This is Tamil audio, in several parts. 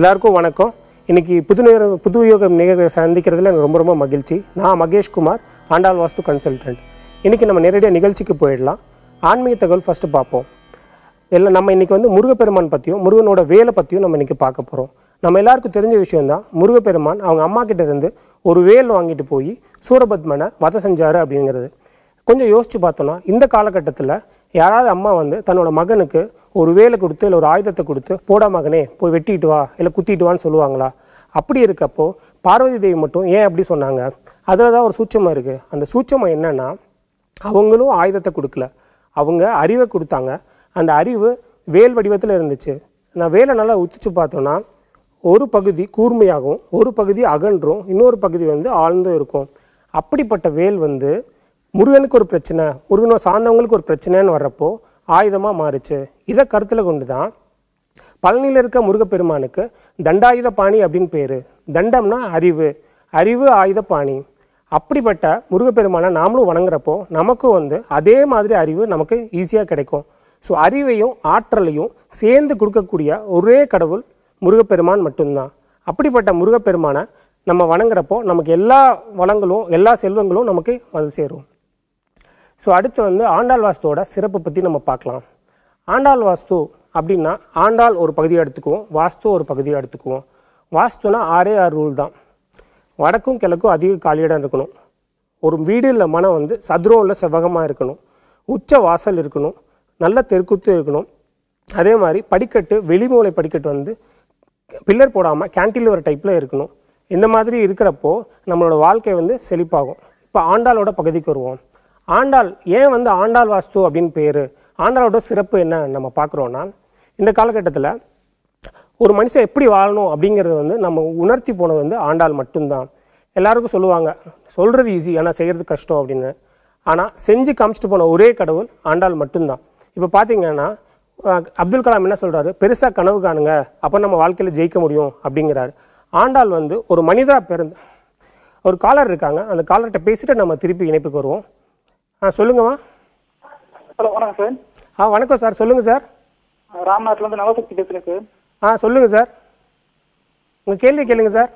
எல்லாருக்கும் வணக்கம் இன்னைக்கு புது நேர புது யோக நிகழ்வை சந்திக்கிறதுல எனக்கு ரொம்ப ரொம்ப மகிழ்ச்சி நான் மகேஷ் குமார் ஆண்டாள் வாஸ்து கன்சல்டன்ட் இன்னைக்கு நம்ம நேரடியாக நிகழ்ச்சிக்கு போயிடலாம் ஆன்மீக தகவல் ஃபஸ்ட்டு பார்ப்போம் எல்லாம் நம்ம இன்னைக்கு வந்து முருகப்பெருமான் பற்றியும் முருகனோட வேலை பற்றியும் நம்ம இன்னைக்கு பார்க்க போகிறோம் நம்ம எல்லாருக்கும் தெரிஞ்ச விஷயம் தான் முருகப்பெருமான் அவங்க அம்மா கிட்ட இருந்து ஒரு வேல் வாங்கிட்டு போய் சூரபத்மனை வதம் செஞ்சாரு அப்படிங்கிறது கொஞ்சம் யோசிச்சு பார்த்தோம்னா இந்த காலகட்டத்தில் யாராவது அம்மா வந்து தன்னோட மகனுக்கு ஒரு வேலை கொடுத்து இல்லை ஒரு ஆயுதத்தை கொடுத்து போடா மகனே போய் வெட்டிட்டு வா இல்லை குத்திட்டு வான்னு சொல்லுவாங்களா அப்படி இருக்கப்போ பார்வதி தேவி மட்டும் ஏன் அப்படி சொன்னாங்க அதில் தான் ஒரு சூட்சமாக இருக்குது அந்த சூட்சமம் என்னன்னா அவங்களும் ஆயுதத்தை கொடுக்கல அவங்க அறிவை கொடுத்தாங்க அந்த அறிவு வேல் வடிவத்தில் இருந்துச்சு நான் வேலை நல்லா உத்திச்சு பார்த்தோன்னா ஒரு பகுதி கூர்மையாகவும் ஒரு பகுதி அகன்றும் இன்னொரு பகுதி வந்து ஆழ்ந்தும் இருக்கும் அப்படிப்பட்ட வேல் வந்து முருகனுக்கு ஒரு பிரச்சனை முருகனை சார்ந்தவங்களுக்கு ஒரு பிரச்சனைன்னு வர்றப்போ ஆயுதமாக மாறுச்சு இதை கருத்தில் கொண்டு தான் பழனியில் இருக்க முருகப்பெருமானுக்கு தண்டாயுத பாணி அப்படின்னு பேர் தண்டம்னா அறிவு அறிவு ஆயுத பாணி அப்படிப்பட்ட முருகப்பெருமானை நாமளும் வணங்குறப்போ நமக்கும் வந்து அதே மாதிரி அறிவு நமக்கு ஈஸியாக கிடைக்கும் ஸோ அறிவையும் ஆற்றலையும் சேர்ந்து கொடுக்கக்கூடிய ஒரே கடவுள் முருகப்பெருமான் மட்டும்தான் அப்படிப்பட்ட முருகப்பெருமானை நம்ம வணங்குறப்போ நமக்கு எல்லா வளங்களும் எல்லா செல்வங்களும் நமக்கு வந்து சேரும் ஸோ அடுத்து வந்து ஆண்டாள் வாஸ்துவோட சிறப்பை பற்றி நம்ம பார்க்கலாம் ஆண்டாள் வாஸ்து அப்படின்னா ஆண்டாள் ஒரு பகுதியை எடுத்துக்குவோம் வாஸ்து ஒரு பகுதியை எடுத்துக்குவோம் வாஸ்துனா ஆறே ஆறு ரூல் தான் வடக்கும் கிழக்கும் அதிக காலியிடம் இருக்கணும் ஒரு வீடு இல்லை மனம் வந்து சதுரம் இல்லை செவ்வகமாக இருக்கணும் உச்ச வாசல் இருக்கணும் நல்ல தெருக்குத்து இருக்கணும் அதே மாதிரி படிக்கட்டு வெளிமூலை படிக்கட்டு வந்து பில்லர் போடாமல் கேன்டிலிவர் டைப்பில் இருக்கணும் இந்த மாதிரி இருக்கிறப்போ நம்மளோட வாழ்க்கை வந்து செழிப்பாகும் இப்போ ஆண்டாளோட பகுதிக்கு வருவோம் ஆண்டாள் ஏன் வந்து ஆண்டாள் வாஸ்து அப்படின்னு பேர் ஆண்டாளோட சிறப்பு என்ன நம்ம பார்க்குறோன்னா இந்த காலகட்டத்தில் ஒரு மனுஷன் எப்படி வாழணும் அப்படிங்கிறது வந்து நம்ம உணர்த்தி போனது வந்து ஆண்டாள் மட்டும்தான் எல்லாருக்கும் சொல்லுவாங்க சொல்கிறது ஈஸி ஆனால் செய்கிறது கஷ்டம் அப்படின்னு ஆனால் செஞ்சு காமிச்சிட்டு போன ஒரே கடவுள் ஆண்டாள் மட்டும்தான் இப்போ பார்த்தீங்கன்னா அஹ், அப்துல் கலாம் என்ன சொல்கிறாரு பெருசாக கனவு காணுங்க அப்போ நம்ம வாழ்க்கையில் ஜெயிக்க முடியும் அப்படிங்கிறாரு ஆண்டாள் வந்து ஒரு மனிதராக பிறந்த ஒரு காலர் இருக்காங்க அந்த காலர்கிட்ட பேசிட்டு நம்ம திருப்பி இணைப்புக்கு வருவோம் ஆ சொல்லுங்கம்மா ஹலோ வணக்கம் சார் ஆ வணக்கம் சார் சொல்லுங்கள் சார் ராம்நாத்லேருந்து நவசக்தி பேசுகிறேன் சார் ஆ சொல்லுங்கள் சார் உங்கள் கேள்வி கேளுங்க சார்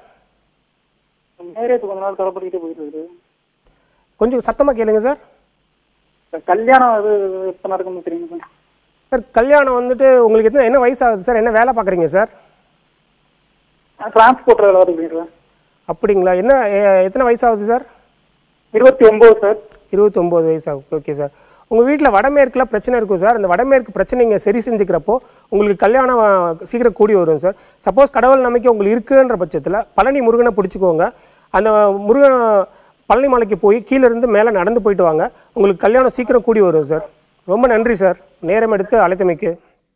மேரேஜ் கொஞ்ச நாள் தரப்பட்டுக்கிட்டே போயிட்டு இருக்குது கொஞ்சம் சத்தமாக கேளுங்க சார் சார் கல்யாணம் அது எப்போ நடக்கும்னு தெரியுங்க சார் சார் கல்யாணம் வந்துட்டு உங்களுக்கு எத்தனை என்ன வயசு ஆகுது சார் என்ன வேலை பார்க்குறீங்க சார் டிரான்ஸ்போர்ட் வேலை வருது சார் அப்படிங்களா என்ன எ- எத்தனை வயசு ஆகுது சார் இருபத்தி ஒம்பது சார் இருபத்தொம்போது வயசு ஆகும் ஓகே சார் உங்கள் வீட்டில் வடமேற்கில் பிரச்சனை இருக்கும் சார் அந்த வடமேற்கு பிரச்சனைங்க சரி செஞ்சுக்கிறப்போ உங்களுக்கு கல்யாணம் ஆ, சீக்கிரம் கூடி வரும் சார் சப்போஸ் கடவுள் நம்பிக்கை உங்களுக்கு இருக்குன்ற பட்சத்தில் பழனி முருகனை பிடிச்சிக்கோங்க அந்த முருகன் பழனி மலைக்கு போய் கீழே இருந்து மேலே நடந்து போயிட்டு வாங்க உங்களுக்கு கல்யாணம் சீக்கிரம் கூடி வரும் சார் ரொம்ப நன்றி சார் நேரம் எடுத்து அழைத்தமைக்கு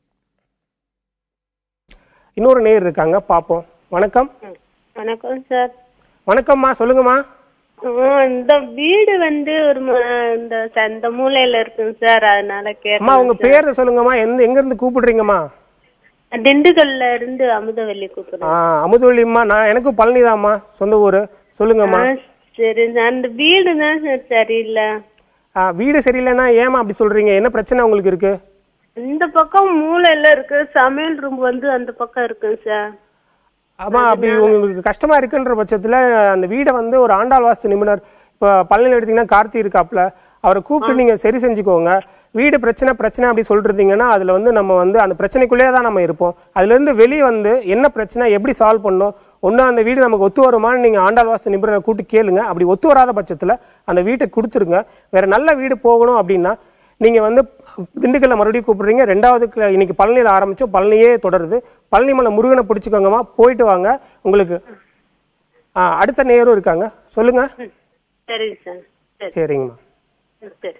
இன்னொரு நேர் இருக்காங்க பார்ப்போம் வணக்கம் வணக்கம் சார் வணக்கம்மா சொல்லுங்கம்மா ஆ, இந்த வீடு வந்து ஒரு ம- இந்த ச- இந்த மூலையில இருக்குங்க சார் அதனால அம்மா கேட்டேன் உங்க பேரை சொல்லுங்கம்மா எந்த எங்க இருந்து கூப்பிடுறீங்கம்மா திண்டுக்கல்ல இருந்து அமுதவல்லி கூப்பிடுறேன் ஆ அமுதவள்ளிம்மா நான் எனக்கும் பழனிதாம்மா சொந்த ஊர் சொல்லுங்கம்மா ஆ, சரி நான் அந்த வீடு தான் சார் சரியில்லை ஆ, வீடு சரியில்லைன்னா ஏமா அப்படி சொல்றீங்க என்ன பிரச்சனை உங்களுக்கு இருக்கு இந்த பக்கம் மூலையில இருக்கு சமையல் ரூம் வந்து அந்த பக்கம் இருக்குங்க சார் ஆமா அப்படி உங்களுக்கு கஷ்டமா இருக்குன்ற பட்சத்துல அந்த வீடை வந்து ஒரு ஆண்டாள் வாஸ்து நிபுணர் இப்போ பழனியில் எடுத்தீங்கன்னா கார்த்தி இருக்காப்புல அவரை கூப்பிட்டு நீங்க சரி செஞ்சுக்கோங்க வீடு பிரச்சனை பிரச்சனை அப்படி சொல்லிருந்தீங்கன்னா அதுல வந்து நம்ம வந்து அந்த பிரச்சனைக்குள்ளேயே தான் நம்ம இருப்போம் அதுல இருந்து வெளியே வந்து என்ன பிரச்சனை எப்படி சால்வ் பண்ணணும் ஒன்றும் அந்த வீடு நமக்கு ஒத்து வருமான்னு நீங்க ஆண்டாள் வாஸ்து நிபுணரை கூட்டி கேளுங்க அப்படி ஒத்து வராத பட்சத்துல அந்த வீட்டை கொடுத்துருங்க வேற நல்ல வீடு போகணும் அப்படின்னா நீங்க வந்து திண்டுக்கல்ல மறுபடியும் கூப்பிடுறீங்க ரெண்டாவது க- இன்னைக்கு பழனியில் ஆரம்பிச்சோம் பழனியே தொடருது பழனி மலை முருகனை பிடிச்சிக்கோங்கம்மா போயிட்டு வாங்க உங்களுக்கு ஆ, அடுத்த நேரும் இருக்காங்க சொல்லுங்க சரிங்க சார் சரி சரிங்கம்மா சரி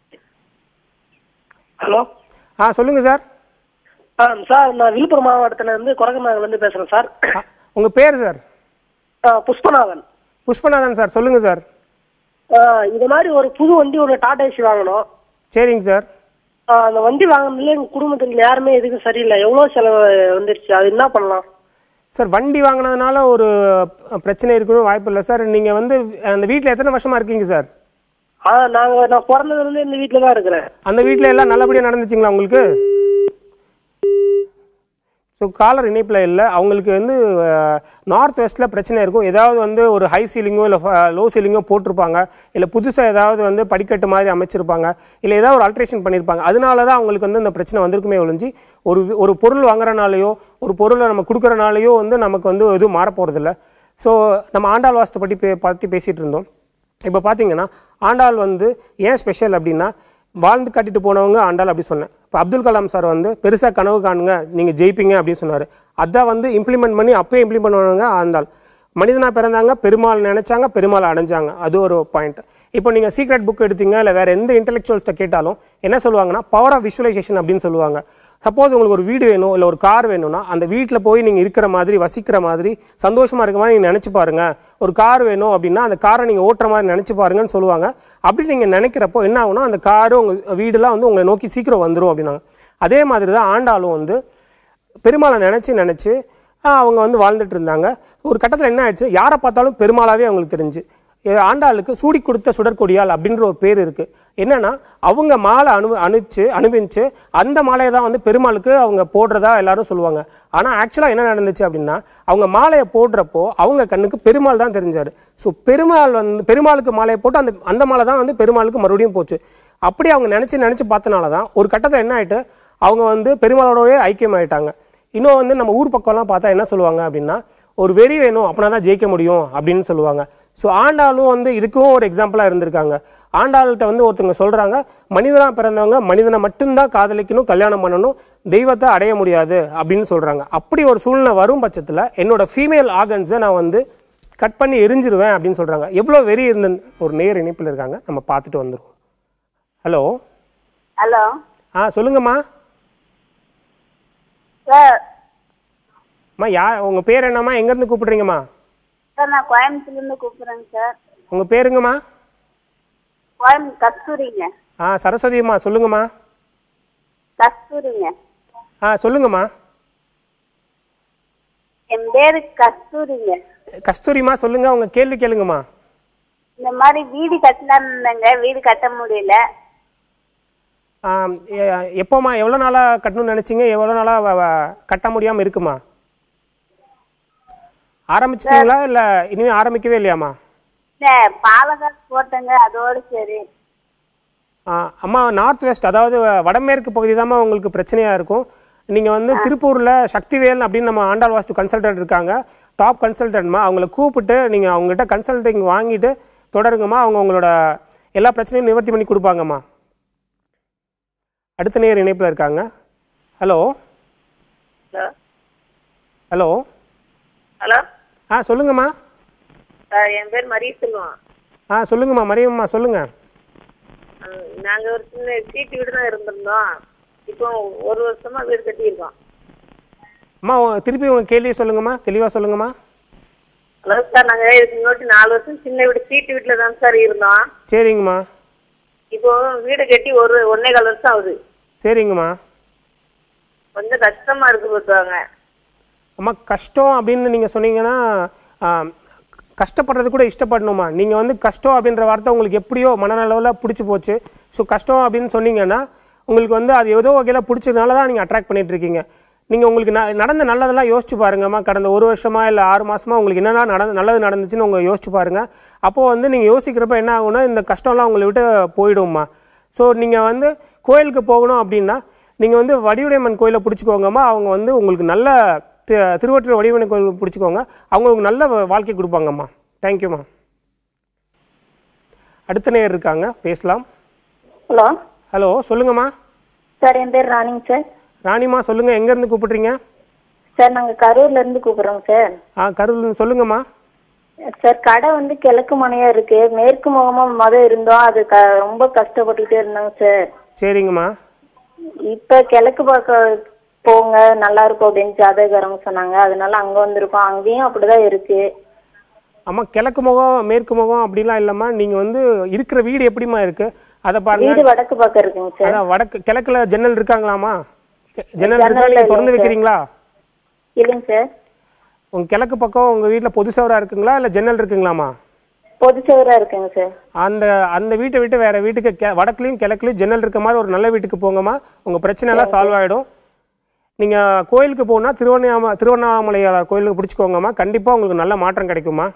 ஹலோ ஆ சொல்லுங்க சார் ஆ சார் நான் விழுப்புரம் மாவட்டத்துல இருந்து கொரகநாகலேருந்து பேசுகிறேன் சார் ஆ, உங்க பேர் சார் ஆ, புஷ்பநாதன் புஷ்பநாதன் சார் சொல்லுங்க சார் ஆ, இது மாதிரி ஒரு புது வண்டி ஒரு டாடா ஏசி வாங்கணும் சரிங்க சார் ஆ, அந்த வண்டி வாங்கினதுல எங்கள் குடும்பத்துக்கு யாருமே எதுக்கும் சரியில்லை எவ்வளோ செலவு வந்துருச்சு அது என்ன பண்ணலாம் சார் வண்டி வாங்கினதுனால ஒரு அஹ், பிரச்சனை இருக்கணும் வாய்ப்பு இல்லை சார் நீங்க வந்து அந்த வீட்டில் எத்தனை வருஷமா இருக்கீங்க சார் ஆ நாங்கள் நான் பிறந்ததுலேருந்து இந்த வீட்டில் தான் இருக்கிறேன் அந்த வீட்டில் எல்லாம் நல்லபடியாக நடந்துச்சுங்களா உங்களுக்கு ஸோ காலர் இணைப்பில் இல்லை அவங்களுக்கு வந்து நார்த் வெஸ்ட்டில் பிரச்சனை இருக்கும் ஏதாவது வந்து ஒரு ஹை சீலிங்கோ இல்லை லோ சீலிங்கோ போட்டிருப்பாங்க இல்லை புதுசாக ஏதாவது வந்து படிக்கட்டு மாதிரி அமைச்சிருப்பாங்க இல்லை ஏதாவது ஒரு அல்ட்ரேஷன் பண்ணியிருப்பாங்க அதனால தான் அவங்களுக்கு வந்து இந்த பிரச்சனை வந்திருக்குமே ஒழிஞ்சு ஒரு வி- ஒரு பொருள் வாங்குறனாலையோ ஒரு பொருளை நம்ம கொடுக்குறனாலையோ வந்து நமக்கு வந்து எதுவும் மாற போகிறதில்ல ஸோ நம்ம ஆண்டாள் வாஸ்து பற்றி பே பற்றி பேசிகிட்டு இருந்தோம் இப்போ பார்த்தீங்கன்னா ஆண்டாள் வந்து ஏன் ஸ்பெஷல் அப்படின்னா வாழ்ந்து காட்டிட்டு போனவங்க ஆண்டாள் அப்படி சொன்னேன் இப்போ அப்துல் கலாம் சார் வந்து பெருசாக கனவு காணுங்க நீங்கள் ஜெயிப்பீங்க அப்படின்னு சொன்னார் அதான் வந்து இம்ப்ளிமெண்ட் பண்ணி அப்பயே இம்ப்ளிமெண்ட் பண்ணுவாங்க ஆண்டாள் மனிதனாக பிறந்தாங்க பெருமாள் நினைச்சாங்க பெருமாள் அடைஞ்சாங்க அது ஒரு பாயிண்ட் இப்போ நீங்கள் சீக்ரெட் புக் எடுத்தீங்க இல்லை வேறு எந்த இன்டெலெக்சுவல்ஸ்ட்டை கேட்டாலும் என்ன சொல்லுவாங்கன்னா பவர் ஆஃப் விஷுவலைசேஷன் அப்படின்னு சொல்லுவாங்க சப்போஸ் உங்களுக்கு ஒரு வீடு வேணும் இல்லை ஒரு கார் வேணும்னா அந்த வீட்டில் போய் நீங்கள் இருக்கிற மாதிரி வசிக்கிற மாதிரி சந்தோஷமாக இருக்க மாதிரி நீங்கள் நினச்சி பாருங்க ஒரு கார் வேணும் அப்படின்னா அந்த காரை நீங்கள் ஓட்டுற மாதிரி நினச்சி பாருங்கன்னு சொல்லுவாங்க அப்படி நீங்கள் நினைக்கிறப்போ என்ன ஆகும்னா அந்த காரு உங்கள் வீடெல்லாம் வந்து உங்களை நோக்கி சீக்கிரம் வந்துடும் அப்படின்னாங்க அதே மாதிரி தான் ஆண்டாலும் வந்து பெருமாளை நினச்சி நினச்சி அவங்க வந்து வாழ்ந்துட்டு இருந்தாங்க ஒரு கட்டத்தில் என்ன ஆயிடுச்சு யாரை பார்த்தாலும் பெருமாளாவே அவங்களுக்கு தெரிஞ்சு எ- ஆண்டாளுக்கு சூடி கொடுத்த சுடற்கொடியால் அப்படின்ற ஒரு பேர் இருக்குது என்னன்னா அவங்க மாலை அனு அணிச்சு அனுபவிச்சு அந்த மாலையை தான் வந்து பெருமாளுக்கு அவங்க போடுறதா எல்லாரும் சொல்லுவாங்க ஆனால் ஆக்சுவலாக என்ன நடந்துச்சு அப்படின்னா அவங்க மாலையை போடுறப்போ அவங்க கண்ணுக்கு பெருமாள் தான் தெரிஞ்சார் ஸோ பெருமாள் வந்து பெருமாளுக்கு மாலையை போட்டு அந்த அந்த மாலை தான் வந்து பெருமாளுக்கு மறுபடியும் போச்சு அப்படி அவங்க நினச்சி நினச்சி பார்த்தனால தான் ஒரு கட்டத்தில் என்ன ஆயிட்டு அவங்க வந்து பெருமாளோடவே ஐக்கியமாயிட்டாங்க இன்னும் வந்து நம்ம ஊர் பக்கம்லாம் பார்த்தா என்ன சொல்லுவாங்க அப்படின்னா ஒரு வெறி வேணும் அப்படின்னா தான் ஜெயிக்க முடியும் அப்படின்னு சொல்லுவாங்க ஸோ ஆண்டாளும் வந்து இதுக்கும் ஒரு எக்ஸாம்பிளாக இருந்திருக்காங்க ஆண்டாள்கிட்ட வந்து ஒருத்தவங்க சொல்கிறாங்க மனிதனாக பிறந்தவங்க மனிதனை மட்டும்தான் காதலிக்கணும் கல்யாணம் பண்ணணும் தெய்வத்தை அடைய முடியாது அப்படின்னு சொல்கிறாங்க அப்படி ஒரு சூழ்நிலை வரும் பட்சத்தில் என்னோட ஃபீமேல் ஆர்கன்ஸை நான் வந்து கட் பண்ணி எரிஞ்சிருவேன் அப்படின்னு சொல்கிறாங்க எவ்வளோ வெறி இருந்த ஒரு நேர் இணைப்பில் இருக்காங்க நம்ம பார்த்துட்டு வந்துடுவோம் ஹலோ ஹலோ ஆ சொல்லுங்கம்மா சார் அம்மா யா உங்கள் பேர் என்னம்மா எங்கேருந்து கூப்பிடுறீங்கம்மா சார் நான் கோயம்புத்தூர்லேருந்து கூப்பிட்றேங்க சார் உங்கள் பேருங்கம்மா கோயம் கஸ்தூரிங்க ஆ சரஸ்வதிம்மா சொல்லுங்கம்மா கஸ்தூரிங்க ஆ சொல்லுங்கம்மா என் பேரு கஸ்தூரிங்க கஸ்தூரிம்மா சொல்லுங்க உங்க கேள்வி கேளுங்கம்மா இந்த மாதிரி வீடு கட்டலாம்னு இருந்தேங்க வீடு கட்ட முடியல ஆ, எ- எப்போம்மா எவ்வளோ நாளாக கட்டணும்னு நினச்சிங்க எவ்வளோ நாளாக கட்ட முடியாமல் இருக்குமா ஆரம்பிச்சிட்டிங்களா இல்லை இனிமேல் ஆரம்பிக்கவே இல்லையாம்மா இல்ல பாலகால் போட்டேங்க அதோட சரி ஆ, அம்மா நார்த் வெஸ்ட் அதாவது வடமேற்கு பகுதி தாம்மா உங்களுக்கு பிரச்சனையாக இருக்கும் நீங்கள் வந்து திருப்பூரில் சக்திவேல் அப்படின்னு நம்ம ஆண்டாள் வாஸ்து கன்சல்டன்ட் இருக்காங்க டாப் கன்சல்டன்ட்மா அவங்கள கூப்பிட்டு நீங்கள் அவங்ககிட்ட கன்சல்டிங் வாங்கிட்டு தொடருங்கம்மா அவங்க உங்களோட எல்லா பிரச்சனையும் நிவர்த்தி பண்ணி கொடுப்பாங்கம்மா அடுத்த நேர் இணைப்பில் இருக்காங்க ஹலோ ஹலோ ஹலோ ஹலோ ஆ சொல்லுங்கம்மா சார் என் பேர் மரிய செல்வம் ஆ சொல்லுங்கம்மா மரியம்மா சொல்லுங்கள் அஹ் நாங்க ஒரு சின்ன சீட்டு வீடு தான் இருந்திருந்தோம் இப்போ ஒரு வருஷமா வீடு கட்டியிருக்கோம் அம்மா உ- திருப்பி உங்கள் கேள்வியை சொல்லுங்கம்மா தெளிவாக சொல்லுங்கம்மா ஹலோ சார் நாங்க இதுக்கு முன்னாடி நாலு வருஷம் சின்ன வீடு சீட்டு வீட்டுல தான் சார் இருந்தோம் சரிங்கம்மா இப்போ வீடு கட்டி ஒரு ஒன்னே கால் வருஷம் ஆகுது சரிங்கம்மா கொஞ்சம் கஷ்டமா இருக்கு பார்த்துவாங்க அம்மா கஷ்டம் அப்படின்னு நீங்கள் சொன்னீங்கன்னா ஆ, கஷ்டப்படுறது கூட இஷ்டப்படணுமா நீங்கள் வந்து கஷ்டம் அப்படின்ற வார்த்தை உங்களுக்கு எப்படியோ மனநலவில் பிடிச்சி போச்சு ஸோ கஷ்டம் அப்படின்னு சொன்னீங்கன்னா உங்களுக்கு வந்து அது ஏதோ வகையில் பிடிச்சதுனால தான் நீங்கள் அட்ராக்ட் பண்ணிட்டு இருக்கீங்க நீங்கள் உங்களுக்கு ந நடந்த நல்லதெல்லாம் யோசிச்சு பாருங்கம்மா கடந்த ஒரு வருஷமா இல்லை ஆறு மாசமா உங்களுக்கு என்னென்ன நடந்து நல்லது நடந்துச்சுன்னு உங்க யோசிச்சு பாருங்க அப்போது வந்து நீங்கள் யோசிக்கிறப்ப என்ன ஆகும்னா இந்த கஷ்டம்லாம் உங்களை விட்டு போயிடும்மா ஸோ நீங்கள் வந்து கோயிலுக்கு போகணும் அப்படின்னா நீங்கள் வந்து வடிவுடையம்மன் கோயிலை பிடிச்சிக்கோங்கம்மா அவங்க வந்து உங்களுக்கு நல்ல தி- திருவொற்றியூர் வடிவனை கோயில் பிடிச்சிக்கோங்க அவங்க உங்களுக்கு நல்ல வ- வாழ்க்கை கொடுப்பாங்கம்மா தேங்க்யூம்மா அடுத்த நேர் இருக்காங்க பேசலாம் ஹலோ ஹலோ சொல்லுங்கம்மா சார் என் பேர் ராணிங்க சார் ராணிம்மா சொல்லுங்கள் எங்கேருந்து கூப்பிட்றீங்க சார் நாங்கள் கரூர்ல இருந்து கூப்பிடுறோங்க சார் ஆ கரூர் சொல்லுங்கம்மா சார் கடை வந்து கிழக்கு முனையா இருக்கு மேற்கு முகமா முத இருந்தோம் அது க ரொம்ப கஷ்டப்பட்டுக்கிட்டே இருந்தோங்க சார் சரிங்கம்மா இப்போ கிழக்கு பக்கம் போங்க நல்லா இருக்கும் அப்படின்னு ஜாதகக்காரங்க சொன்னாங்க அதனால அங்கே வந்திருக்கோம் அங்கேயும் அப்படிதான் இருக்கு அம்மா கிழக்கு முகம் மேற்கு முகம் அப்படிலாம் இல்லைம்மா நீங்கள் வந்து இருக்கிற வீடு எப்படிம்மா இருக்குது அதை பாருங்க வீடு வடக்கு பக்கம் இருக்குங்க சார் அதான் வடக்கு கிழக்குல ஜன்னல் இருக்காங்களாம்மா கெ- ஜன்னல் இருக்கா நீங்கள் திறந்து வைக்கிறீங்களா இல்லைங்க சார் உங்கள் கிழக்கு பக்கம் உங்கள் வீட்டில் பொது சவரா இருக்குங்களா இல்லை ஜன்னல் இருக்குங்களாம்மா பொது சவரா இருக்குங்க சார் அந்த அந்த வீட்டை விட்டு வேற வீட்டுக்கு கெ வடக்குலையும் கிழக்குலையும் ஜன்னல் இருக்க மாதிரி ஒரு நல்ல வீட்டுக்கு போங்கம்மா உங்கள் பிரச்சனை எல்லாம் சால்வ் ஆகிடும் நீங்கள் கோயிலுக்கு போகணுன்னா திருவண்ணாம திருவண்ணாமலையார் கோயிலுக்கு பிடிச்சிக்கோங்கம்மா கண்டிப்பாக உங்களுக்கு நல்ல மாற்றம் கிடைக்குமா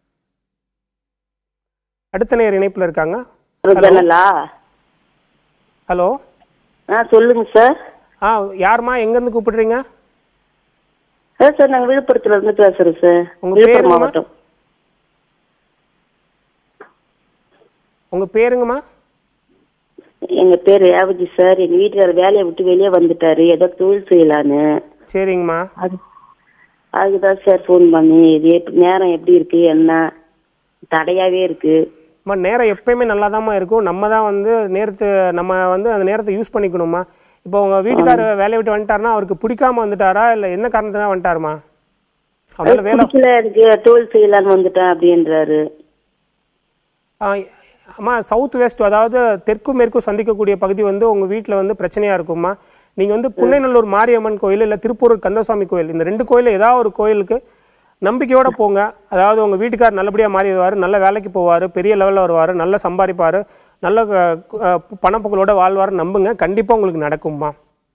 அடுத்த நேர் இணைப்பில் இருக்காங்க ஜன்னலா ஹலோ ஆ சொல்லுங்க சார் ஆ யாரும்மா எங்கேருந்து கூப்பிடுறீங்க சார் சார் நாங்கள் விழுப்புரத்துல இருந்து பேசுறோம் சார் உங்க விழுப்புரம் பேருங்கம்மா? மாவட்டம் உங்கள் பேருங்கம்மா எங்க பேர் ரேவதி சார் எங்க வீட்டுக்காரர் வேலையை விட்டு வெளியே வந்துட்டாரு ஏதோ தொழில் செய்யலான்னு சரிங்கம்மா அது அதுக்குதான் சார் ஃபோன் பண்ணி இது எப்படி நேரம் எப்படி இருக்கு என்ன தடையாவே இருக்கு அம்மா நேரம் எப்பயுமே நல்லா இருக்கும் நம்ம தான் வந்து நேரத்தை நம்ம வந்து அந்த நேரத்தை யூஸ் பண்ணிக்கணுமா இப்போ உங்கள் வீட்டுக்காரர் வேலையை விட்டு வந்துட்டாருன்னா அவருக்கு பிடிக்காம வந்துட்டாரா இல்லை என்ன காரணத்தினா வந்துட்டாருமா அவரால் வேலை பிடிக்கல எனக்கு தொழில் செய்யலான்னு வந்துட்டேன் அப்படின்றாரு ஆ, அம்மா சவுத் வெஸ்ட் அதாவது தெற்கும் மேற்கும் சந்திக்கக்கூடிய பகுதி வந்து உங்கள் வீட்டில் வந்து பிரச்சனையாக இருக்கும்மா நீங்கள் வந்து புன்னைநல்லூர் மாரியம்மன் கோயில் இல்லை திருப்பூர் கந்தசுவாமி கோயில் இந்த ரெண்டு கோயிலில் ஏதாவது ஒரு கோயிலுக்கு நம்பிக்கையோட போங்க அதாவது உங்கள் வீட்டுக்கார் நல்லபடியாக மாறிடுவார் நல்ல வேலைக்கு போவார் பெரிய லெவலில் வருவார் நல்லா சம்பாதிப்பார் நல்ல அஹ், அஹ், பணப்புகளோட வாழ்வார் நம்புங்க கண்டிப்பாக உங்களுக்கு நடக்கும்மா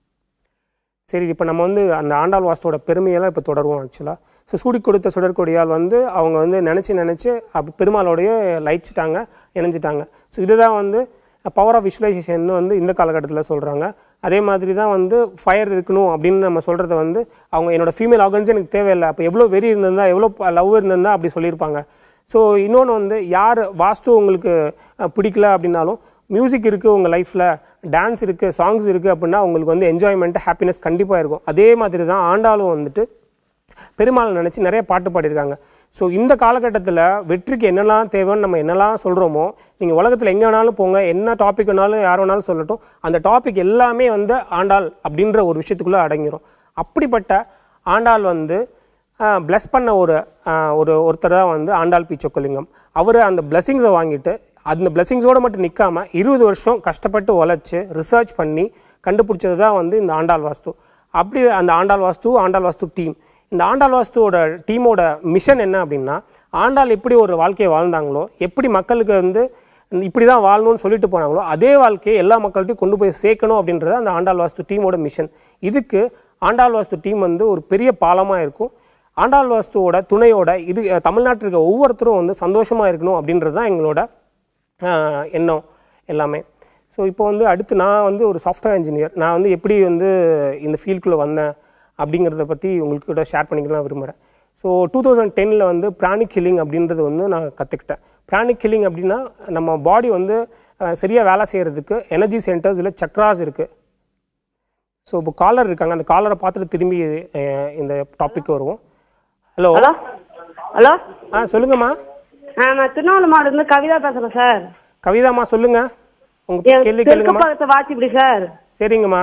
சரி இப்போ நம்ம வந்து அந்த ஆண்டாள் வாஸ்துவோட பெருமையெல்லாம் இப்போ தொடருவோம் ஆக்சுவலாக ஸோ சூடி கொடுத்த சுடற்கொடியால் வந்து அவங்க வந்து நினச்சி நினச்சி அப்போ பெருமாளோடைய லயிச்சிட்டாங்க இணைஞ்சிட்டாங்க ஸோ இதுதான் வந்து பவர் ஆஃப் விஷுவலைசேஷன் வந்து இந்த காலகட்டத்தில் சொல்கிறாங்க அதே மாதிரி தான் வந்து ஃபயர் இருக்கணும் அப்படின்னு நம்ம சொல்கிறத வந்து அவங்க என்னோட ஃபீமேல் ஆர்கன்ஸ் எனக்கு தேவையில்லை அப்போ எவ்வளோ வெறி இருந்திருந்தா எவ்வளோ லவ் இருந்திருந்தா அப்படி சொல்லியிருப்பாங்க ஸோ இன்னொன்று வந்து யார் வாஸ்து உங்களுக்கு அஹ், பிடிக்கல அப்படின்னாலும் மியூசிக் இருக்குது உங்கள் லைஃப்பில் டான்ஸ் இருக்குது சாங்ஸ் இருக்குது அப்படின்னா உங்களுக்கு வந்து என்ஜாய்மெண்ட் ஹாப்பினஸ் கண்டிப்பாக இருக்கும் அதே மாதிரி தான் ஆண்டாளும் வந்துட்டு பெருமாளை நினச்சி நிறைய பாட்டு பாடியிருக்காங்க ஸோ இந்த காலகட்டத்தில் வெற்றிக்கு என்னெல்லாம் தேவைன்னு நம்ம என்னெல்லாம் சொல்கிறோமோ நீங்கள் உலகத்தில் எங்கே வேணாலும் போங்க என்ன டாபிக் வேணாலும் யார் வேணாலும் சொல்லட்டும் அந்த டாபிக் எல்லாமே வந்து ஆண்டாள் அப்படின்ற ஒரு விஷயத்துக்குள்ளே அடங்கிரும் அப்படிப்பட்ட ஆண்டாள் வந்து ப்ளஸ் பண்ண ஒரு ஆஹ், ஒரு ஒருத்தர் தான் வந்து ஆண்டாள் பி சொக்கலிங்கம் அவர் அந்த பிளெஸிங்ஸை வாங்கிட்டு அந்த பிளெஸிங்ஸோடு மட்டும் நிற்காம இருபது வருஷம் கஷ்டப்பட்டு உழைச்சி ரிசர்ச் பண்ணி கண்டுபிடிச்சது தான் வந்து இந்த ஆண்டாள் வாஸ்து அப்படி அந்த ஆண்டாள் வாஸ்து ஆண்டாள் வாஸ்து டீம் இந்த ஆண்டாள் வாஸ்துவோட டீமோட மிஷன் என்ன அப்படின்னா ஆண்டாள் எப்படி ஒரு வாழ்க்கையை வாழ்ந்தாங்களோ எப்படி மக்களுக்கு வந்து இப்படி தான் வாழணும்னு சொல்லிட்டு போனாங்களோ அதே வாழ்க்கையை எல்லா மக்கள்கிட்டையும் கொண்டு போய் சேர்க்கணும் அப்படின்றது அந்த ஆண்டாள் வாஸ்து டீமோட மிஷன் இதுக்கு ஆண்டாள் வாஸ்து டீம் வந்து ஒரு பெரிய பாலமாக இருக்கும் ஆண்டாள் வாஸ்துவோட துணையோட இது தமிழ்நாட்டில் இருக்க ஒவ்வொருத்தரும் வந்து சந்தோஷமாக இருக்கணும் அப்படின்றது தான் எங்களோட ஆஹ், எண்ணம் எல்லாமே ஸோ இப்போ வந்து அடுத்து நான் வந்து ஒரு சாஃப்ட்வேர் இன்ஜினியர் நான் வந்து எப்படி வந்து இந்த ஃபீல்டுக்குள்ளே வந்தேன் அப்படிங்கிறத பற்றி உங்களுக்கு கூட ஷேர் பண்ணிக்கலாம் விரும்புகிறேன் ஸோ டூ தௌசண்ட் டெனில் வந்து பிராணிக் கில்லிங் அப்படின்றது வந்து நான் கற்றுக்கிட்டேன் பிராணிக் கில்லிங் அப்படின்னா நம்ம பாடி வந்து சரியாக வேலை செய்கிறதுக்கு எனர்ஜி சென்டர்ஸ் இல்லை சக்ராஸ் இருக்குது ஸோ இப்போ காலர் இருக்காங்க அந்த காலரை பார்த்துட்டு திரும்பி அஹ், இந்த டாபிக் வருவோம் ஹலோ ஹலோ ஹலோ ஆ சொல்லுங்கம்மா ஆ நான் திருநாவூர் மாவட்டம் இருந்து கவிதா பேசுறேன் சார் கவிதாம்மா சொல்லுங்க உங்க என் கேள்வி தெற்கு கேளுங்கம்மா பக்கத்து வாட்சிப்படி சார் சரிங்கம்மா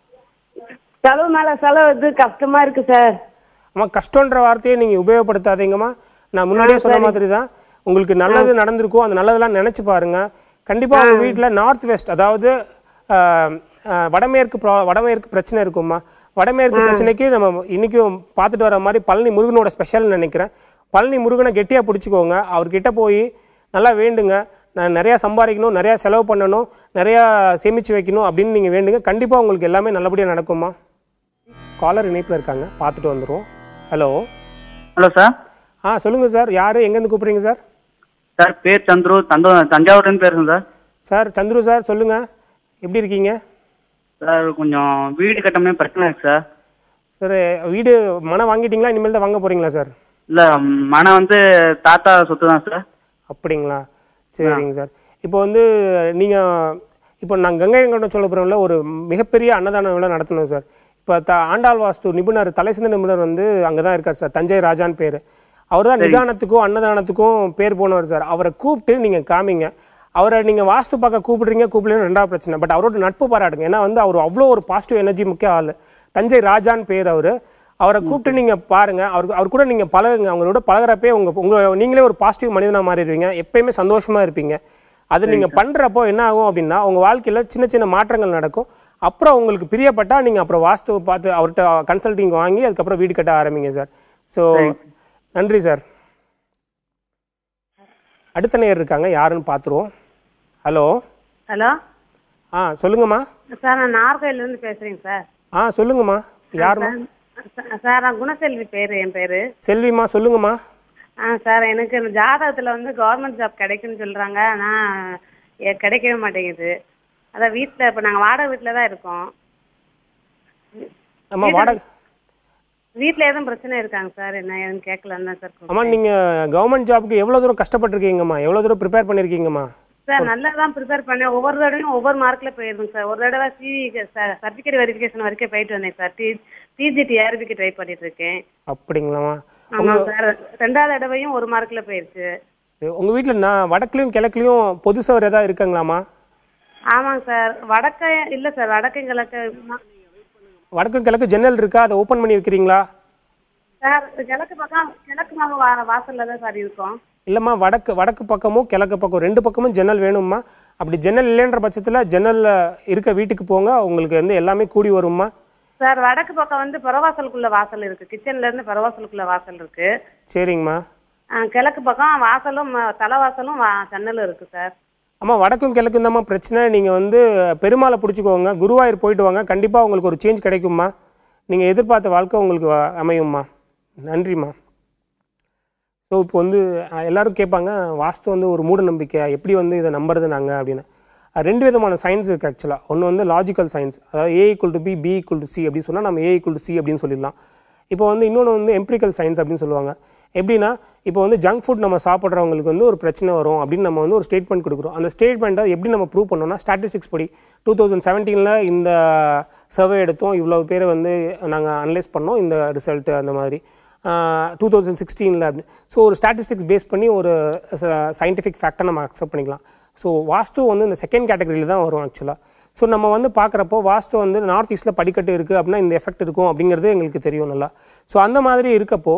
செலவு மேல செலவு இது கஷ்டமா இருக்கு சார் அம்மா கஷ்டன்ற வார்த்தையை நீங்க உபயோகப்படுத்தாதீங்கம்மா நான் முன்னாடியே சொன்ன மாதிரி தான் உங்களுக்கு நல்லது நடந்திருக்கும் அந்த நல்லதெல்லாம் நினைச்சு பாருங்க கண்டிப்பா உங்க வீட்ல நார்த் வெஸ்ட் அதாவது ஆஹ், ஆஹ், வடமேற்கு ப்ரா- வடமேற்கு பிரச்சனை இருக்கும்மா வடமேற்கு பிரச்சனைக்கு நம்ம இன்னைக்கும் பார்த்துட்டு வர மாதிரி பழனி முருகனோட ஸ்பெஷல்னு நினைக்கிறேன் பழனி முருகனை கெட்டியா பிடிச்சிக்கோங்க அவர்கிட்ட போய் நல்லா வேண்டுங்க நான் நிறையா சம்பாதிக்கணும் நிறையா செலவு பண்ணணும் நிறையா சேமிச்சு வைக்கணும் அப்படின்னு நீங்கள் வேண்டுங்க கண்டிப்பாக உங்களுக்கு எல்லாமே நல்லபடியாக நடக்கும்மா காலர் இணைப்பில் இருக்காங்க பார்த்துட்டு வந்துடுவோம் ஹலோ ஹலோ சார் ஆ சொல்லுங்கள் சார் யார் எங்கேருந்து கூப்பிட்றீங்க சார் சார் பேர் சந்துரு தந்தோ தஞ்சாவூர்லேருந்து பேசுகிறேன் சார் சார் சந்துரு சார் சொல்லுங்கள் எப்படி இருக்கீங்க சார் கொஞ்சம் வீடு கட்டமே பிரச்சனை இருக்கு சார் சார் வீடு மனை வாங்கிட்டீங்களா இனிமேல் தான் வாங்க போகிறீங்களா சார் இல்லை மனை வந்து தாத்தா சொத்து தான் சார் அப்படிங்களா சரிங்க சார் இப்போ வந்து நீங்கள் இப்போ நான் கங்கை கொண்ட சோழபுரம்ல ஒரு மிகப்பெரிய அன்னதான விழா நடத்தணும் சார் இப்போ த ஆண்டாள் வாஸ்து நிபுணர் தலைசிந்த நிபுணர் வந்து அங்கே தான் இருக்கார் சார் தஞ்சை ராஜான்னு பேர் அவர் தான் நிதானத்துக்கும் அன்னதானத்துக்கும் பேர் போனவர் சார் அவரை கூப்பிட்டு நீங்கள் காமிங்க அவரை நீங்கள் வாஸ்து பார்க்க கூப்பிடுறீங்க கூப்பிடலன்னு ரெண்டாவது பிரச்சனை பட் அவரோட நட்பு பாராட்டுங்க ஏன்னா வந்து அவர் அவ்வளோ ஒரு பாசிட்டிவ் எனர்ஜி முக்கிய ஆள் தஞ்சை ராஜான்னு பேர் அவர் அவரை கூப்பிட்டு நீங்கள் பாருங்க அவருக்கு அவர் கூட நீங்கள் பழகுங்க அவங்களோட பழகுறப்பே உங்க உங்க நீங்களே ஒரு பாசிட்டிவ் மனிதனாக மாறிடுவீங்க எப்பயுமே சந்தோஷமா இருப்பீங்க அது நீங்க பண்றப்போ என்ன ஆகும் அப்படின்னா உங்க வாழ்க்கையில சின்ன சின்ன மாற்றங்கள் நடக்கும் அப்புறம் உங்களுக்கு பிரியப்பட்டா நீங்க அப்புறம் வாஸ்துவை பார்த்து அவர்கிட்ட கன்சல்டிங் வாங்கி அதுக்கப்புறம் வீடு கட்ட ஆரம்பிங்க சார் ஸோ நன்றி சார் அடுத்த நேயர் இருக்காங்க யாருன்னு பார்த்துருவோம் ஹலோ ஹலோ ஆ சொல்லுங்கம்மா சார் நான் நார்கோயில இருந்து பேசுறேங்க சார் ஆ சொல்லுங்கம்மா யாருமா சா- சார் நான் குணசெல்வி பேரு என் பேரு செல்விமா சொல்லுங்கம்மா ஆ சார் எனக்கு இந்த ஜாதகத்துல வந்து கவர்மெண்ட் ஜாப் கிடைக்குன்னு சொல்றாங்க ஆனா எ- கிடைக்கவே மாட்டேங்குது அதான் வீட்ல இப்ப நாங்க வாடகை வீட்ல தான் இருக்கோம் அம்மா வாடகை வீட்ல எதுவும் பிரச்சனை இருக்காங்க சார் என்ன ஏதுன்னு கேட்கலாம் தான் சார் அம்மா நீங்கள் கவர்மெண்ட் ஜாப்க்கு எவ்வளோ தூரம் கஷ்டப்பட்டிருக்கீங்கம்மா எவ்வளோ தூரம் ப்ரிப்பேர் பண்ணியிருக்கீங்கம்மா சார் நல்லா தான் ப்ரிப்பேர் பண்ணேன் ஒவ்வொரு தடவையும் ஒவ்வொரு மார்க்ல போயிருந்தேன் சார் ஒரு தடவை சி சர்டிஃபிகேட் வெரிஃபிகேஷன் வரைக்கும் போயிட்டு வந்தேன் சார் டி பிஜிடி ஆர்பிக்கு ட்ரை பண்ணிட்டு இருக்கேன் அப்படிங்களாம்மா ஆமா சார் ரெண்டாவது தடவையும் ஒரு மார்க்ல போயிருச்சு உங்கள் வீட்டில் நான் வடக்குலையும் கிழக்குலையும் பொது சவர் ஏதாவது இருக்குங்களாம்மா ஆமாங்க சார் வடக்க இல்ல சார் வடக்கு கிழக்கு வடக்கு கிழக்கு ஜன்னல் இருக்கா அதை ஓப்பன் பண்ணி வைக்கிறீங்களா சார் கிழக்கு பக்கம் கிழக்கு பக்கம் வா- வாசல்ல தான் சார் இருக்கோம் இல்லைம்மா வடக்கு வடக்கு பக்கமும் கிழக்கு பக்கம் ரெண்டு பக்கமும் ஜன்னல் வேணும்மா அப்படி ஜன்னல் இல்லைன்ற பட்சத்தில் ஜன்னலில் இருக்க வீட்டுக்கு போங்க உங்களுக்கு வந்து எல்லாமே கூடி வரும்மா சார் வடக்கு பக்கம் வந்து புறவாசலுக்குள்ள வாசல் இருக்கு கிச்சன்ல இருந்து புறவாசலுக்குள்ள வாசல் இருக்கு சரிங்கம்மா ஆ, கிழக்கு பக்கம் வாசலும் ம- தலைவாசலும் வா- ஜன்னலும் இருக்கு சார் அம்மா வடக்கும் கிழக்கும் தாம்மா பிரச்சனை நீங்கள் வந்து பெருமாளை பிடிச்சிக்கோங்க குருவாயூர் போயிட்டு வாங்க கண்டிப்பாக உங்களுக்கு ஒரு சேஞ்ச் கிடைக்கும்மா நீங்கள் எதிர்பார்த்த வாழ்க்கை உங்களுக்கு வ- அமையும்மா நன்றிம்மா ஸோ இப்போ வந்து அஹ், எல்லாரும் கேட்பாங்க வாஸ்து வந்து ஒரு மூட நம்பிக்கை எப்படி வந்து இதை நம்புறது நாங்கள் அப்படின்னு அஹ், ரெண்டு விதமான சயின்ஸ் இருக்குது ஆக்சுவலாக ஒன்று வந்து லாஜிக்கல் சயின்ஸ் அதாவது A equal to B B equal to C அப்படின்னு சொன்னால் நம்ம ஏ ஈக்குவல் டு சி அப்படின்னு சொல்லிடலாம் இப்போ வந்து இன்னொன்று வந்து எம்பிரிக்கல் சயின்ஸ் அப்படின்னு சொல்லுவாங்க எப்படின்னா இப்போ வந்து ஜங்க் ஃபுட் நம்ம சாப்பிட்றவங்களுக்கு வந்து ஒரு பிரச்சனை வரும் அப்படின்னு நம்ம வந்து ஒரு ஸ்டேட்மெண்ட் கொடுக்குறோம் அந்த ஸ்டேட்மெண்ட்டை எப்படி நம்ம ப்ரூவ் பண்ணோம்னா ஸ்டாட்டிஸ்டிக்ஸ் படி டூ தௌசண்ட் செவன்டீனில் இந்த சர்வே எடுத்தோம் இவ்வளோ பேரை வந்து நாங்கள் அனலைஸ் பண்ணோம் இந்த ரிசல்ட்டு அந்த மாதிரி டூ தௌசண்ட் சிக்ஸ்டீனில் அப்படி ஸோ ஒரு ஸ்டாட்டிஸ்டிக்ஸ் பேஸ் பண்ணி ஒரு சயின்டிஃபிக் ஃபேக்டை நம்ம அக்செப்ட் பண்ணிக்கலாம் ஸோ வாஸ்து வந்து இந்த செகண்ட் கேட்டகரியில் தான் வரும் ஆக்சுவலாக ஸோ நம்ம வந்து பார்க்குறப்போ வாஸ்து வந்து நார்த் ஈஸ்ட்டில் படிக்கட்டு இருக்குது அப்படின்னா இந்த எஃபெக்ட் இருக்கும் அப்படிங்கிறது எங்களுக்கு தெரியும் நல்லா ஸோ அந்த மாதிரி இருக்கப்போ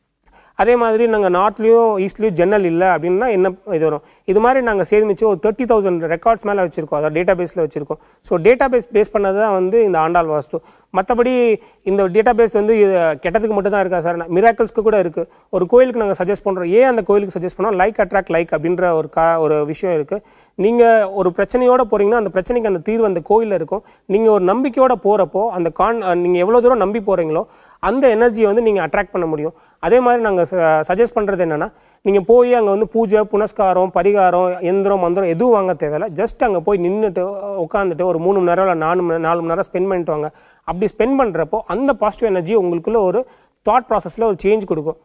அதே மாதிரி நாங்கள் நார்த்லேயும் ஈஸ்ட்லேயும் ஜன்னல் இல்லை அப்படின்னா என்ன இது வரும் இது மாதிரி நாங்கள் சேமிச்சு ஒரு தேர்ட்டி தௌசண்ட் ரெக்கார்ட்ஸ் மேலே வச்சுருக்கோம் அதாவது டேட்டா பேஸில் வச்சுருக்கோம் ஸோ டேட்டா பேஸ் பேஸ் பண்ணது தான் வந்து இந்த ஆண்டாள் வாஸ்து மற்றபடி இந்த டேட்டா பேஸ் வந்து இது கெட்டதுக்கு மட்டும் தான் இருக்கா சார் மிராக்கல்ஸ்க்கு கூட இருக்குது ஒரு கோயிலுக்கு நாங்கள் சஜஸ்ட் பண்ணுறோம் ஏன் அந்த கோயிலுக்கு சஜஸ்ட் பண்ணோம் லைக் அட்ராக்ட் லைக் அப்படின்ற ஒரு கா ஒரு விஷயம் இருக்குது நீங்கள் ஒரு பிரச்சனையோட போகிறீங்கன்னா அந்த பிரச்சனைக்கு அந்த தீர்வு அந்த கோயிலில் இருக்கும் நீங்கள் ஒரு நம்பிக்கையோட போகிறப்போ அந்த கான் நீங்கள் எவ்வளோ தூரம் நம்பி போகிறீங்களோ அந்த எனர்ஜியை வந்து நீங்கள் அட்ராக்ட் பண்ண முடியும் அதே மாதிரி நாங்கள் சஜஸ்ட் பண்ணுறது என்னென்னா நீங்கள் போய் அங்கே வந்து பூஜை புனஸ்காரம் பரிகாரம் எந்திரம் மந்திரம் எதுவும் வாங்க தேவையில்ல ஜஸ்ட் அங்கே போய் நின்றுட்டு உட்காந்துட்டு ஒரு மூணு மணி நேரம் இல்லை நாலு மணி நாலு மணி நேரம் ஸ்பெண்ட் பண்ணிட்டு வாங்க அப்படி ஸ்பெண்ட் பண்ணுறப்போ அந்த பாசிட்டிவ் எனர்ஜி உங்களுக்குள்ள ஒரு தாட் ப்ராசஸில் ஒரு சேஞ்ச் கொடுக்கும்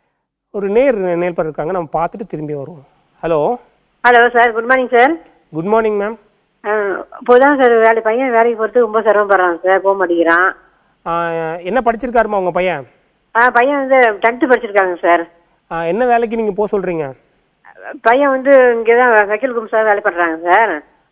ஒரு நேர் நேர்பர் இருக்காங்க நம்ம பார்த்துட்டு திரும்பி வருவோம் hello hello sir good morning sir good morning ma'am இப்போதான் சார் வேலை பையன் வேலைக்கு போகிறதுக்கு ரொம்ப சிரமப்படுறான் சார் போக மாட்டேங்கிறான் என்ன படிச்சிருக்காருமா உங்கள் பையன் ஆ பையன் வந்து டென்த்து படிச்சிருக்காங்க சார் ஆ, என்ன வேலைக்கு நீங்கள் போக சொல்கிறீங்க பையன் வந்து இங்கே தான் வக்கீல் குரூப் சார் வேலை பண்ணுறாங்க சார்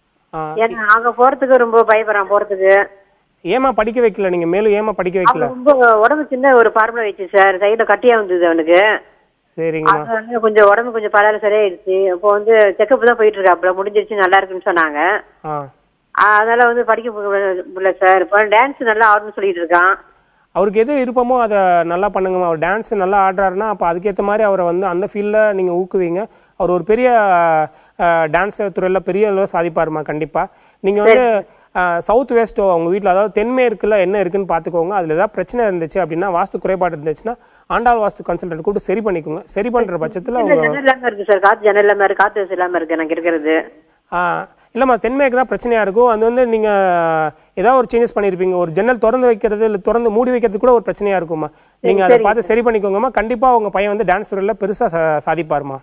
ஏன்னா அங்கே போகிறதுக்கு ரொம்ப பயப்படுறான் போகிறதுக்கு ஏமா படிக்க வைக்கல நீங்கள் மேலும் ஏமா படிக்க வைக்கல அவன் ரொம்ப உடம்பு சின்ன ஒரு பார்மலை வச்சு சார் சைடில் கட்டியாக வந்தது அவனுக்கு சரிங்கம்மா அது வந்து கொஞ்சம் உடம்பு கொஞ்சம் பரவாயில்ல சரியாயிடுச்சு இப்போ வந்து செக்கப் தான் போயிட்டு இருக்காப்புல முடிஞ்சிருச்சு நல்லா இருக்குன்னு சொன்னாங்க ஆ அதனால வந்து படிக்க முடியல சார் இப்போ டான்ஸ் நல்லா ஆடணும்னு சொல்லிட்டு இருக்கான் அவருக்கு எது விருப்பமோ அதை நல்லா பண்ணுங்கம்மா அவர் டான்ஸ் நல்லா ஆடுறாருன்னா அப்போ அதுக்கேற்ற மாதிரி அவரை வந்து அந்த ஃபீல்டில் நீங்கள் ஊக்குவீங்க அவர் ஒரு பெரிய டான்ஸ் துறையில் பெரிய அளவில் சாதிப்பாருமா கண்டிப்பாக நீங்கள் வந்து சவுத் வெஸ்ட் உங்கள் வீட்டில் அதாவது தென்மேற்குல என்ன இருக்குன்னு பார்த்துக்கோங்க அதில் ஏதாவது பிரச்சனை இருந்துச்சு அப்படின்னா வாஸ்து குறைபாடு இருந்துச்சுன்னா ஆண்டாள் வாஸ்து கன்சல்டன்ட் கூப்பிட்டு சரி பண்ணிக்கோங்க சரி பண்ணுற பட்சத்தில் இல்ல, அவங்க ஜன்னல் இல்லாம இருக்கு சார் காத்து ஜன்னல் இல்லாம இருக்கு காத்து வசதி இல்லாம இருக்கு எனக்கு இருக்கிறது ஆ, இல்லைம்மா தென்மேற்கு தான் பிரச்சனையாக இருக்கும் அது வந்து நீங்கள் ஏதாவது ஒரு சேஞ்சஸ் பண்ணியிருப்பீங்க ஒரு ஜன்னல் திறந்து வைக்கிறது இல்லை திறந்து மூடி வைக்கிறது கூட ஒரு பிரச்சனையாக இருக்கும்மா நீங்கள் அதை பார்த்து சரி பண்ணிக்கோங்கம்மா கண்டிப்பாக உங்கள் பையன் வந்து டான்ஸ் துறையில் பெருசாக சா சாதிப்பாருமா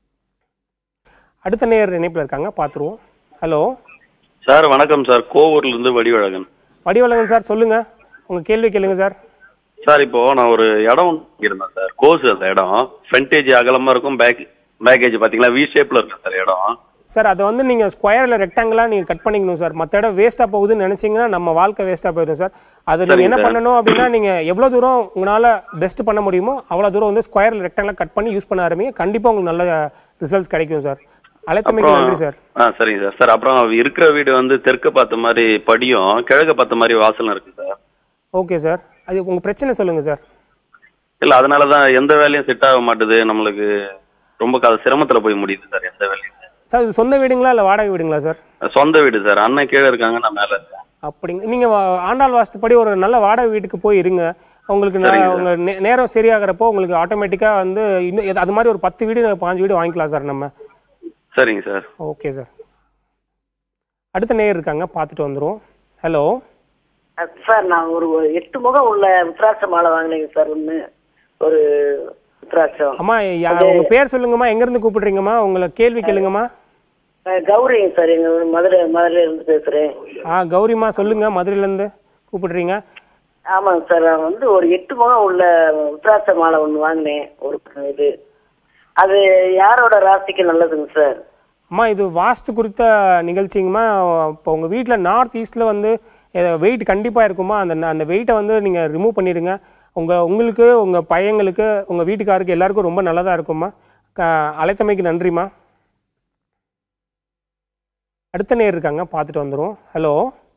அடுத்த நேர் இணைப்பில் இருக்காங்க பார்த்துருவோம் ஹலோ சார் வணக்கம் சார் கோவூர்ல இருந்து வடிவழகன் வடிவழகன் சார் சொல்லுங்கள் உங்கள் கேள்வி கேளுங்க சார் சார் இப்போ நான் ஒரு இடம் இருந்தேன் சார் கோஸ் அந்த இடம் ஃப்ரண்டேஜ் அகலமா இருக்கும் பேக் பேக்கேஜ் பாத்தீங்களா வி ஷேப்ல இருக்கு சார் இடம் சார் அதை வந்து நீங்கள் ஸ்கொயரில் ரெக்டாங்கிளாக நீங்கள் கட் பண்ணிக்கணும் சார் மற்ற இடம் வேஸ்ட்டாக போகுதுன்னு நினச்சிங்கன்னா நம்ம வாழ்க்கை வேஸ்ட்டாக போயிடும் சார் அது நீங்கள் சரிங்க என்ன சார். பண்ணணும் அப்படின்னா நீங்கள் எவ்வளோ தூரம் உங்களால் பெஸ்ட் பண்ண முடியுமோ அவ்வளோ தூரம் வந்து ஸ்கொயரில் ரெக்டாங்கிளாக கட் பண்ணி யூஸ் பண்ண ஆரம்பிங்க கண்டிப்பாக உங்களுக்கு நல்ல ரிசல்ட்ஸ் கிடைக்கும் சார் அழைத்தமைக்கு நன்றி சார் ஆ சரிங்க சார் சார் அப்புறம் இருக்கிற வீடு வந்து தெற்கு பார்த்த மாதிரி படியும் கிழக்கு பார்த்த மாதிரி வாசலும் இருக்கு சார் ஓகே சார் அது உங்கள் பிரச்சனை சொல்லுங்கள் சார் இல்ல அதனால தான் எந்த வேலையும் செட் ஆக மாட்டுது நம்மளுக்கு ரொம்ப க- சிரமத்துல போய் முடியுது சார் எந்த வேலையும் சார் இது சொந்த வீடுங்களா இல்லை வாடகை வீடுங்களா சார் சொந்த வீடு சார் அண்ணன் கீழே இருக்காங்க நான் மேல இருக்கேன் அப்படிங்க நீங்கள் ஆண்டாள் வாஸ்துப்படி ஒரு நல்ல வாடகை வீட்டுக்கு போய் இருங்க உங்களுக்கு ந- சரிங்க சார். உங்க நே- நேரம் சரியாகிறப்போ உங்களுக்கு ஆட்டோமேட்டிக்காக வந்து இன்னும் எது- அது மாதிரி ஒரு பத்து வீடு பாஞ்சு வீடு வாங்கிக்கலாம் சார் நம்ம சரிங்க சார் ஓகே சார் அடுத்த நேயர் இருக்காங்க பார்த்துட்டு வந்துருவோம் ஹலோ சார் நான் ஒரு ஒரு எட்டு முகம் உள்ள உத்ராட்ச மாலை வாங்கினேங்க சார் ஒன்று ஒரு உத்ராட்சம் அம்மா யா- உங்க பேர் சொல்லுங்கம்மா எங்கேருந்து கூப்பிடுறீங்கம்மா உங்களை கேள்வி கேளுங்கம்மா அஹ் கௌரிங்க சார் எங்க மதுரை மதுரையில இருந்து பேசுறேன் ஆ கௌரிம்மா சொல்லுங்க மதுரையிலேருந்து கூப்பிடுறீங்க ஆமாங்க சார் நான் வந்து ஒரு எட்டு முகம் உள்ள உத்ராட்ச மாலை ஒன்று வாங்கினேன் ஒரு இது அது யாரோட ராசிக்கு நல்லதுங்க சார் அம்மா இது வாஸ்து குறித்த நிகழ்ச்சிங்கம்மா இப்போ உங்கள் வீட்டில் நார்த் ஈஸ்டில் வந்து வெயிட் கண்டிப்பாக இருக்குமா அந்த அந்த வெயிட்டை வந்து நீங்கள் ரிமூவ் பண்ணிடுங்க உங்கள் உங்களுக்கு உங்கள் பையங்களுக்கு உங்கள் வீட்டுக்காருக்கு எல்லாருக்கும் ரொம்ப நல்லதாக இருக்கும்மா க அழைத்தமைக்கு நன்றிம்மா அடுத்த நேர் இருக்காங்க பார்த்துட்டு வந்துடும் ஹலோ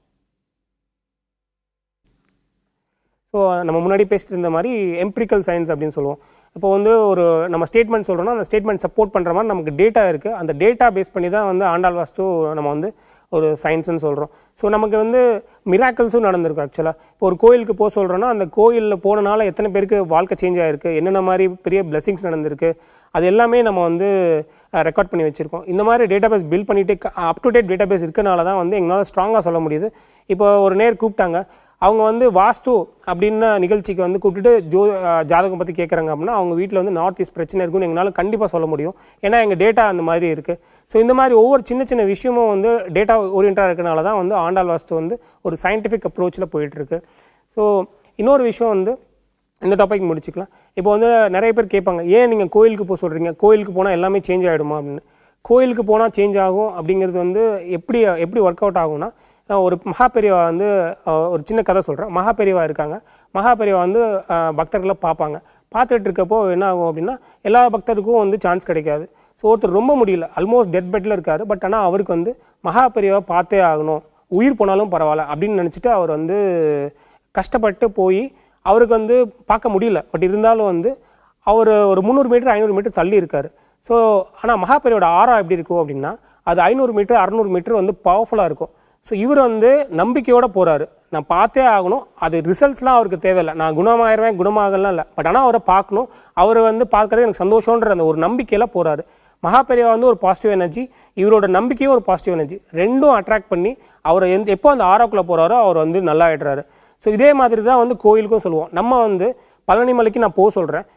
ஸோ நம்ம முன்னாடி பேசிட்டு இருந்த மாதிரி எம்பிரிக்கல் சயின்ஸ் அப்படின்னு சொல்லுவோம் இப்போ வந்து ஒரு நம்ம ஸ்டேட்மெண்ட் சொல்கிறோம்னா அந்த ஸ்டேட்மெண்ட் சப்போர்ட் பண்ணுற மாதிரி நமக்கு டேட்டா இருக்குது அந்த டேட்டா பேஸ் பண்ணி தான் வந்து ஆண்டாள் வாஸ்து நம்ம வந்து ஒரு சயின்ஸ்னு சொல்கிறோம் ஸோ நமக்கு வந்து மிராக்கிள்ஸும் நடந்திருக்கு ஆக்சுவலாக இப்போ ஒரு கோயிலுக்கு போக சொல்கிறோன்னா அந்த கோயிலில் போனனால எத்தனை பேருக்கு வாழ்க்கை சேஞ்ச் ஆகிருக்கு என்னென்ன மாதிரி பெரிய பிளெஸிங்ஸ் நடந்திருக்கு அது எல்லாமே நம்ம வந்து ரெக்கார்ட் பண்ணி வச்சுருக்கோம் இந்த மாதிரி டேட்டா பேஸ் பில்ட் பண்ணிவிட்டு up to date database இருக்கனால தான் வந்து எங்களால் ஸ்ட்ராங்காக சொல்ல முடியுது இப்போ ஒரு நேர் கூப்பிட்டாங்க அவங்க வந்து வாஸ்து அப்படின்ன நிகழ்ச்சிக்கு வந்து கூப்பிட்டுட்டு ஜோ அஹ் ஜாதகம் பற்றி கேட்குறாங்க அப்படின்னா அவங்க வீட்டில் வந்து நார்த் ஈஸ்ட் பிரச்சனை இருக்குன்னு எங்களால் கண்டிப்பாக சொல்ல முடியும் ஏன்னா எங்கள் டேட்டா அந்த மாதிரி இருக்குது ஸோ இந்த மாதிரி ஒவ்வொரு சின்ன சின்ன விஷயமும் வந்து டேட்டா ஓரியன்டாக இருக்கனால தான் வந்து ஆண்டாள் வாஸ்து வந்து ஒரு சயின்டிஃபிக் அப்ரோச்சில் போயிட்டுருக்கு ஸோ இன்னொரு விஷயம் வந்து இந்த டாபிக் முடிச்சுக்கலாம் இப்போ வந்து நிறைய பேர் கேட்பாங்க ஏன் நீங்கள் கோயிலுக்கு போக சொல்கிறீங்க கோயிலுக்கு போனால் எல்லாமே சேஞ்ச் ஆகிடுமா அப்படின்னு கோயிலுக்கு போனால் சேஞ்ச் ஆகும் அப்படிங்கிறது வந்து எப்படி எப்படி ஒர்க் அவுட் ஆகும்னா அஹ் ஒரு மகா பெரியவா வந்து அஹ் ஒரு சின்ன கதை சொல்கிறேன் மகா பெரியவா இருக்காங்க மகா பெரியவா வந்து அஹ் பக்தர்களை பார்ப்பாங்க பார்த்துட்டு இருக்கப்போ என்ன ஆகும் அப்படின்னா எல்லா பக்தருக்கும் வந்து சான்ஸ் கிடைக்காது ஸோ ஒருத்தர் ரொம்ப முடியல ஆல்மோஸ்ட் டெத் பெட்டில் இருக்கார் பட் ஆனால் அவருக்கு வந்து மகா பெரியவா பார்த்தே ஆகணும் உயிர் போனாலும் பரவாயில்ல அப்படின்னு நினச்சிட்டு அவர் வந்து கஷ்டப்பட்டு போய் அவருக்கு வந்து பார்க்க முடியல பட் இருந்தாலும் வந்து அவர் ஒரு முந்நூறு மீட்டர் ஐநூறு மீட்டர் தள்ளி இருக்கார் ஸோ ஆனால் மகாபெரியோட ஆரா எப்படி இருக்கும் அப்படின்னா அது ஐநூறு மீட்டர் அறநூறு மீட்டர் வந்து பவர்ஃபுல்லாக இருக்கும் ஸோ இவர் வந்து நம்பிக்கையோடு போகிறாரு நான் பார்த்தே ஆகணும் அது ரிசல்ட்ஸ்லாம் அவருக்கு தேவையில்லை நான் குணமாயிருவேன் குணமாகலாம் இல்லை பட் ஆனால் அவரை பார்க்கணும் அவர் வந்து பார்க்கறது எனக்கு சந்தோஷன்ற அந்த ஒரு நம்பிக்கையில் போகிறாரு மகாபெரியா வந்து ஒரு பாசிட்டிவ் எனர்ஜி இவரோட நம்பிக்கையும் ஒரு பாசிட்டிவ் எனர்ஜி ரெண்டும் அட்ராக்ட் பண்ணி அவரை எந்த எப்போ அந்த ஆராக்குள்ளே போகிறாரோ அவர் வந்து நல்லா ஆயிடுறாரு ஸோ இதே மாதிரி தான் வந்து கோயிலுக்கும் சொல்லுவோம் நம்ம வந்து பழனி மலைக்கு நான் போக சொல்கிறேன்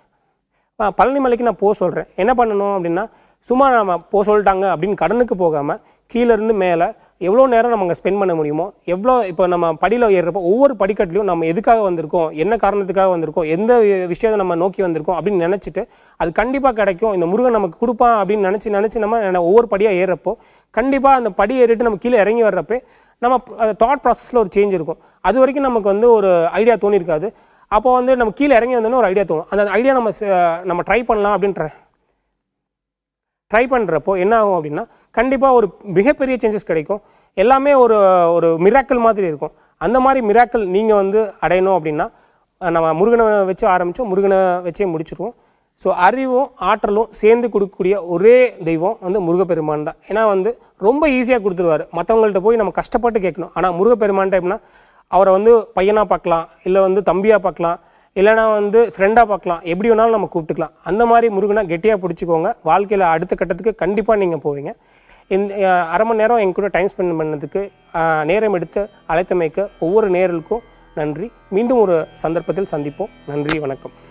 பழனி மலைக்கு நான் போக சொல்கிறேன் என்ன பண்ணணும் அப்படின்னா சும்மா நம்ம போக சொல்லிட்டாங்க அப்படின்னு கடனுக்கு போகாமல் கீழேருந்து மேலே எவ்வளோ நேரம் நம்ம அங்கே ஸ்பெண்ட் பண்ண முடியுமோ எவ்வளோ இப்போ நம்ம படியில் ஏறுறப்போ ஒவ்வொரு படிக்கட்டுலையும் நம்ம எதுக்காக வந்திருக்கோம் என்ன காரணத்துக்காக வந்திருக்கோம் எந்த விஷயத்தை நம்ம நோக்கி வந்திருக்கோம் அப்படின்னு நினச்சிட்டு அது கண்டிப்பாக கிடைக்கும் இந்த முருகன் நமக்கு கொடுப்பான் அப்படின்னு நினச்சி நினச்சி நம்ம நெ- ஒவ்வொரு படியாக ஏறுறப்போ கண்டிப்பாக அந்த படி ஏறிட்டு நம்ம கீழே இறங்கி வர்றப்ப நம்ம தாட் ப்ராசஸில் ஒரு சேஞ்ச் இருக்கும் அது வரைக்கும் நமக்கு வந்து ஒரு ஐடியா தோணியிருக்காது அப்போ வந்து நம்ம கீழே இறங்கி வந்தோன்னே ஒரு ஐடியா தோணும் அந்த ஐடியா நம்ம ச- நம்ம ட்ரை பண்ணலாம் அப்படின்ற ட்ரை பண்ணுறப்போ என்ன ஆகும் அப்படின்னா கண்டிப்பாக ஒரு மிகப்பெரிய சேஞ்சஸ் கிடைக்கும் எல்லாமே ஒரு ஒரு மிராக்கல் மாதிரி இருக்கும் அந்த மாதிரி மிராக்கல் நீங்கள் வந்து அடையணும் அப்படின்னா அஹ் நம்ம முருகனை வச்சு ஆரம்பித்தோம் முருகனை வச்சே முடிச்சிருவோம் ஸோ அறிவும் ஆற்றலும் சேர்ந்து கொடுக்கக்கூடிய ஒரே தெய்வம் வந்து முருகப்பெருமான் தான் ஏன்னா வந்து ரொம்ப ஈஸியாக கொடுத்துருவாரு மற்றவங்கள்ட்ட போய் நம்ம கஷ்டப்பட்டு கேட்கணும் ஆனால் முருகப்பெருமான்ட்ட எப்படின்னா அவரை வந்து பையனாக பார்க்கலாம் இல்லை வந்து தம்பியாக பார்க்கலாம் இல்லைனா வந்து ஃப்ரெண்டாக பார்க்கலாம் எப்படி வேணாலும் நம்ம கூப்பிட்டுக்கலாம் அந்த மாதிரி முருகனை கெட்டியாக பிடிச்சிக்கோங்க வாழ்க்கையில் அடுத்த கட்டத்துக்கு கண்டிப்பாக நீங்கள் போவீங்க இந்த அஹ், அரை மணி நேரம் என் கூட டைம் ஸ்பெண்ட் பண்ணதுக்கு அஹ், நேரம் எடுத்து அழைத்தமைக்கு ஒவ்வொரு நேரலுக்கும் நன்றி மீண்டும் ஒரு சந்தர்ப்பத்தில் சந்திப்போம் நன்றி வணக்கம்